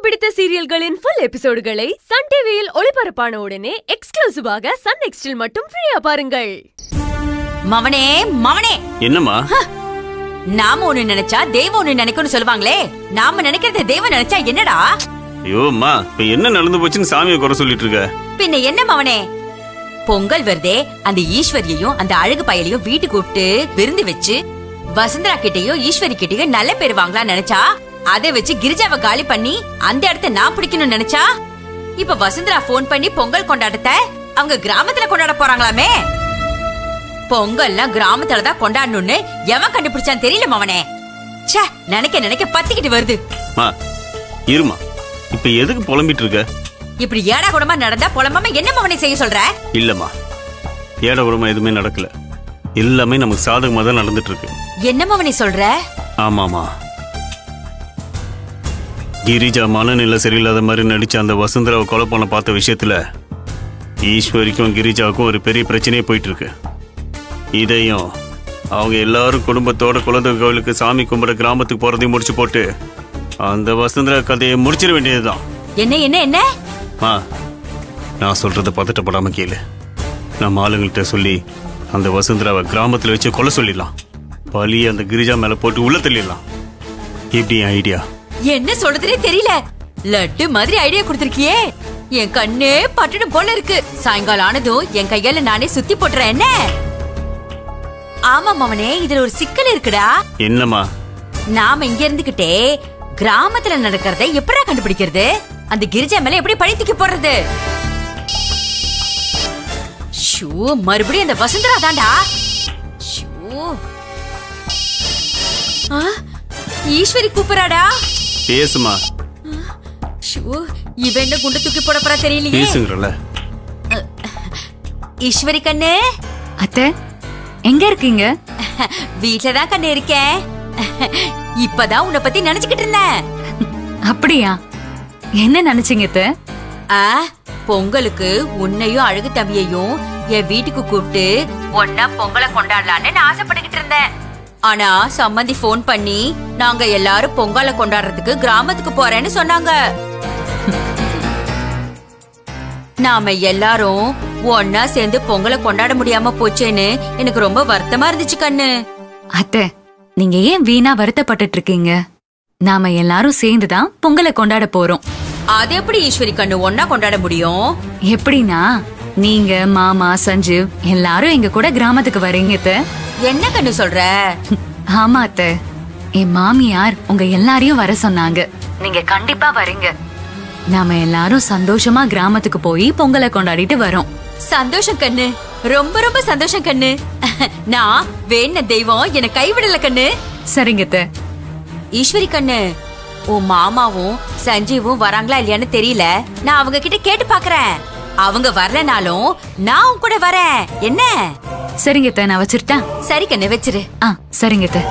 பிடித்த சீரியல்களின் full எபிசோடுகளை Sun டிவியில் ஒளிபரப்பான உடனே எக்ஸ்க்ளூசிவாக சன் நெக்ஸ்டில் மட்டும் ஃப்ரீயா பாருங்கள் மவனே மவனே என்னம்மா நாம ஒண்ணு நினைச்சா தெய்வம் ஒண்ணு நினைக்கும்னு சொல்லுவாங்களே நாம நினைக்கிறத தெய்வம் நினைச்சா என்னடா ஐயோ அம்மா இப்ப என்ன நடந்து போச்சுன்னு சாமியை குறை சொல்லிட்டு இருக்க பின்ன என்ன மவனே பொங்கல் வருதே அந்த ஈஸ்வரியையும் அந்த அழகு பயலையும் வீட்டுக்கு கூப்பிட்டு விருந்து வச்சு வசுந்தரா கிட்டயும் ஈஸ்வரி கிட்டயும் நல்ல பேர் வாங்கலாம் நினைச்சா அதை வச்சு கிரிஜாவை காலி பண்ணி அந்த இடத்த நான் பிடிக்கணும்னு நினைச்சா இப்ப வசுந்தரா ஃபோன் பண்ணி பொங்கல் கொண்டாட்டத்தை அவங்க கிராமத்துல கொண்டாட போறாங்களாமே பொங்கல்லாம் கிராமத்துல தான் கொண்டாடணும்னு எவன் கண்டுபிடிச்சான்னு தெரியல மவனே ச்சே நினைக்க நினைக்க பத்திக்கிட்டு வருது மா இருமா இப்ப எதுக்கு புலம்பிட்டு இருக்க இப்படி ஏடா குடமா நடந்தா புலம்பாம என்ன மவனை செய்ய சொல்ற இல்லம்மா ஏட உடம்பு எதுவுமே நடக்கல எல்லாமே நமக்கு சாதகமா தான் நடந்துட்டு இருக்கு என்ன மவனை சொல்ற ஆமாமா கிரிஜா மனநிலை சரியில்லாத மாதிரி நடிச்ச அந்த வசுந்தராவை கொலை பண்ண பார்த்த விஷயத்துல ஈஸ்வரிக்கும் கிரிஜாவுக்கும் ஒரு பெரிய பிரச்சனையே போயிட்டு இருக்கு இதையும் அவங்க எல்லாரும் குடும்பத்தோட குலதெய்வ கோவிலுக்கு சாமி கும்பிட கிராமத்துக்கு போறதையும் முடிச்சு போட்டு அந்த வசுந்தரா கதையை முடிச்சிட வேண்டியதுதான் என்ன என்ன என்ன ஆ நான் சொல்றத பதட்டப்படாம கேளு நம்ம ஆளுங்கள்ட்ட சொல்லி அந்த வசுந்தராவை கிராமத்துல வச்சு கொலை சொல்லிடலாம் பழிய அந்த கிரிஜா மேல போட்டு உள்ள தள்ளிடலாம் எப்படி ஐடியா என்ன சொல்றதுனே தெரியல லட்டு மாதிரி ஐடியா கொடுத்திருக்கியே என் கண்ணே பட்டுடும் போல இருக்கு சாயங்காலம் ஆனதும் என் கையால நானே சுத்தி போட்டுறேன் என்ன ஆமா மவனே இதுல ஒரு சிக்கல் இருக்குடா என்னம்மா நாம இங்க இருந்துகிட்டே கிராமத்துல நடக்கிறத எப்படா கண்டுபிடிக்கிறது அந்த கிரிஜா மேல எப்படி பழி தூக்கி போடுறது ஷூ மறுபடியும் அந்த வசுந்தரா தான்டா ஷூ ஆ, ஈஸ்வரி கூப்பிடுறாடா பேசுமா ஷூ இவ என்ன குண்டு தூக்கி போட போறா தெரியலையே பேசுங்கிறல ஈஸ்வரி கண்ணு அத்தை எங்க இருக்கீங்க வீட்ல தான் கண்ணு இருக்கேன் இப்பதான் உன்னை பத்தி நினைச்சுக்கிட்டு இருந்தேன் அப்படியா என்ன நினைச்சீங்க அத்தை ஆ, பொங்கலுக்கு உன்னையும் அழகு தம்பியையும் என் வீட்டுக்கு கூப்பிட்டு ஒன்னா பொங்கலை கொண்டாடலான்னு நான் ஆசைப்பட்டுக்கிட்டு இருந்தேன் ஆனா சம்மந்தி ஃபோன் பண்ணி நாங்க எல்லாரும் பொங்கலை கொண்டாடுறதுக்கு கிராமத்துக்கு போறேன்னு சொன்னாங்க நாம எல்லாரும் ஒன்னா சேர்ந்து பொங்கலை கொண்டாட முடியாம போச்சேன்னு எனக்கு ரொம்ப வருத்தமா இருந்துச்சு கண்ணு அத்தை நீங்க ஏன் வீணா வருத்தப்பட்டுட்டு இருக்கீங்க நாம எல்லாரும் சேர்ந்துதான் பொங்கலை கொண்டாட போறோம் அது எப்படி ஈஸ்வரி கண்ணு ஒன்னா கொண்டாட முடியும் எப்படின்னா நீங்க மாமா சஞ்சீவ் எல்லாரும் எங்க கூட கிராமத்துக்கு வரீங்க அத்தை என்ன கண்ணு சொல்ற ஆமா அத்தை என் மாமியார் உங்க எல்லாரையும் வர சொன்னாங்க நீங்க கண்டிப்பா வரீங்க நாம எல்லாரும் சந்தோஷமா கிராமத்துக்கு போய் பொங்கலை கொண்டாடிட்டு வரோம் சந்தோஷம் கண்ணு ரொம்ப ரொம்ப சந்தோஷம் கண்ணு நான் வேண தெய்வம் என்னை கைவிடல கண்ணு சரிங்க அத்தை ஈஸ்வரி கண்ணு உன் மாமாவும் சஞ்சீவும் வராங்களா இல்லையான்னு தெரியல நான் அவங்க கிட்ட கேட்டு பாக்குறேன் அவங்க வரலனாலும் நான் உன் கூட வரேன் என்ன சரிங்க அத்தை நான் வச்சிருட்டா சரி கண்ணு வச்சிரு ஆ சரிங்க அத்தை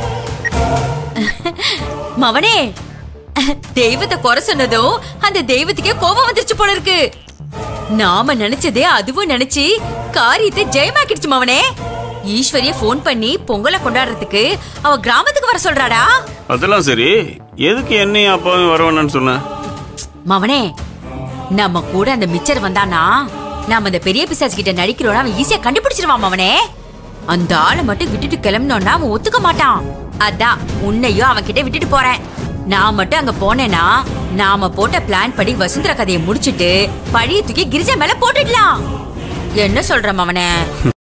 மவனே தெய்வத்தை குறை சொன்னதும் அந்த தெய்வத்துக்கே கோபம் வந்துருச்சு போல இருக்கு நாம நினைச்சதே அதுவும் நினைச்சு காரியத்தை ஜெயமாக்கிடுச்சு மவனே ஈஸ்வரிய ஃபோன் பண்ணி பொங்கலை கொண்டாடுறதுக்கு அவ கிராமத்துக்கு வர சொல்றாடா அதெல்லாம் சரி எதுக்கு என்னையும் அப்பாவையும் வரவேணான்னு சொன்ன மவனே நம்ம கூட அந்த மிச்சர் வந்தானா நாம அந்த பெரிய பிசாசு கிட்ட நடிக்கிறோம் அவன் ஈஸியா கண்டுபிடிச்சிருவான் மவனே அந்த ஆளை மட்டும் விட்டுட்டு கிளம்பினோம்னா அவன் ஒத்துக்க மாட்டான் அதான் உன்னையும் அவன் கிட்ட விட்டுட்டு போறேன் நான் மட்டும் அங்க போனேனா நாம போட்ட பிளான் படி வசுந்தர கதையை முடிச்சிட்டு பழிய தூக்கி கிரிஜா மேல போட்டுடலாம் என்ன சொல்ற மவனே